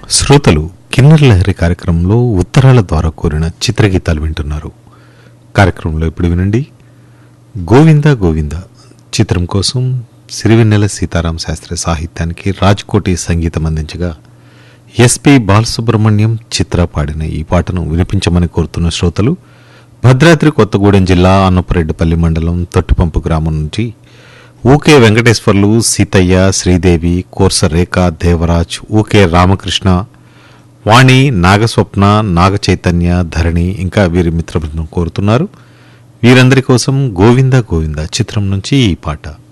శ్రోతలు కిన్నర్ లహరి కార్యక్రమంలో ఉత్తరాల ద్వారా కోరిన చిత్రగీతాలు వింటున్నారు కార్యక్రమంలో ఇప్పుడు వినండి గోవింద గోవింద చిత్రం కోసం సిరివెన్నెల సీతారాం శాస్త్రి సాహిత్యానికి రాజ్కోటి సంగీతం అందించగా ఎస్పి బాలసుబ్రహ్మణ్యం చిత్ర పాడిన ఈ పాటను వినిపించమని కోరుతున్న శ్రోతలు భద్రాద్రి కొత్తగూడెం జిల్లా అన్నపరెడ్డిపల్లి మండలం తొట్టిపంపు గ్రామం నుంచి ఊకే వెంకటేశ్వర్లు సీతయ్య శ్రీదేవి కోర్స రేఖ దేవరాజ్ ఊకే రామకృష్ణ వాణి నాగస్వప్న నాగ చైతన్య ధరణి ఇంకా వీరి మిత్ర బృందం కోరుతున్నారు వీరందరి కోసం గోవింద గోవింద చిత్రం నుంచి ఈ పాట